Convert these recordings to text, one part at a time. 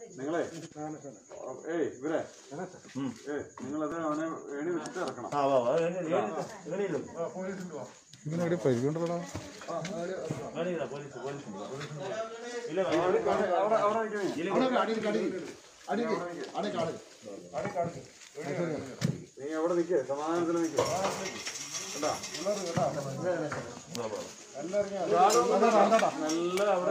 നിങ്ങളെ ഏയ് ഇവരെ ഏയ് നിങ്ങളത് അവനെ ഏണി വെച്ചിട്ട് ഇറക്കണം ആ വാ വാ എങ്ങനെയില്ല ഇങ്ങനെ പരിചയമുണ്ടല്ലോ എങ്ങനെയില്ല പോലീസ് പോലീസ് ഇല്ല അവിടെ അവിടെ അവിടെ നിൽക്കണേ നീ അവിടെ നിൽക്കേ സമാധാനത്തിൽ നിൽക്കേ കേട്ടാ നല്ല അവിടെ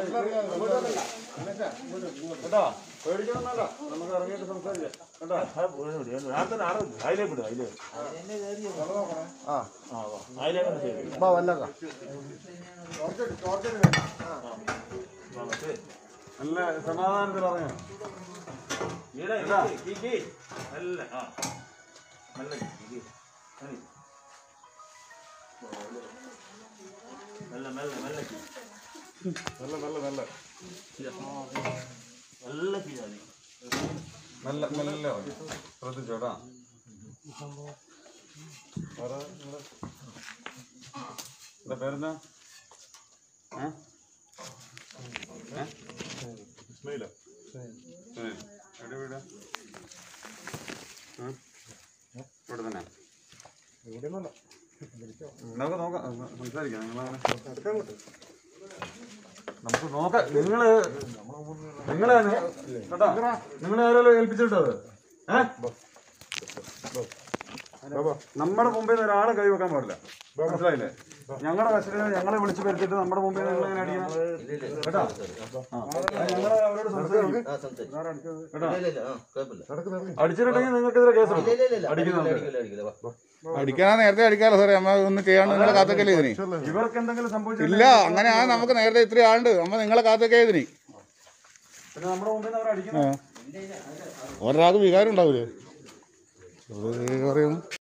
കേട്ടാ പേടിക്കണം വേണ്ട നമുക്ക് ഇറങ്ങിയിട്ട് സംസാരിക്കാം കേട്ടാ ഞാൻ തന്നെ ആറ് അതിലേക്ക് വിടും അതിലേക്ക് ആ ആ വാ അതിലേക്ക് ശരി നല്ല സമാധാനത്തിൽ ഇറങ്ങാം ഈടെ കീ കീ നല്ല ആ നല്ല കീ കീ മെല്ലെ മെല്ലെ മെല്ലെ കീ നല്ല നല്ല നല്ല നല്ല കീ മതി നല്ല നല്ല ശ്രദ്ധിച്ചോട്ടാ എന്താ പേരെന്താ ഏ? ഏ? സുനിൽ. എവിടെ വീട് ഉം? ഇവിടെ തന്നെ നമുക്ക് നോക്കാം ഉം, സംസാരിക്കാം നിങ്ങളങ്ങനെ നമുക്ക് നോക്കാം നിങ്ങള് നിങ്ങളെ കേട്ടോ നിങ്ങളെ ആരെങ്കിലും ഏൽപ്പിച്ചിട്ടോ അത് ഏ നമ്മുടെ മുമ്പിൽ നിന്ന് ഒരാളെ കൈ വെക്കാൻ പാടില്ല മനസ്സിലായില്ലേ ഞങ്ങളുടെ വശത്തിന് ഞങ്ങളെ വിളിച്ചു വരുത്തിട്ട് നമ്മുടെ മുമ്പിൽ നിങ്ങൾ എങ്ങനെ അടിക്കണം കേട്ടോ ആ. അത് ഞങ്ങള് അവരോട് സംസാരിക്കും കേട്ടോ അടിച്ചിട്ടുണ്ടെങ്കിൽ നിങ്ങൾക്കെതിരെ കേസ് എടുക്കും. അടിക്കുന്നുണ്ട് അടിക്കാനാ നേരത്തെ അടിക്കാലോ സാറേ അമ്മ ഒന്നും ചെയ്യാണ്ട് നിങ്ങളെ കാത്തൊക്കെ ഇതിന് ഇവർക്ക് എന്തെങ്കിലും സംഭവിച്ചു ഇല്ല അങ്ങനെ ആ നമുക്ക് നേരത്തെ ഇത്രയും ആളുണ്ട് അമ്മ നിങ്ങളെ കാത്തൊക്കെ ഇതിന് പിന്നെ നമ്മുടെ മുമ്പിൽ നിന്ന് അവർ അടിക്കണം ഒരാൾക്ക് വികാരം ഉണ്ടാവൂലേ പറയുന്നു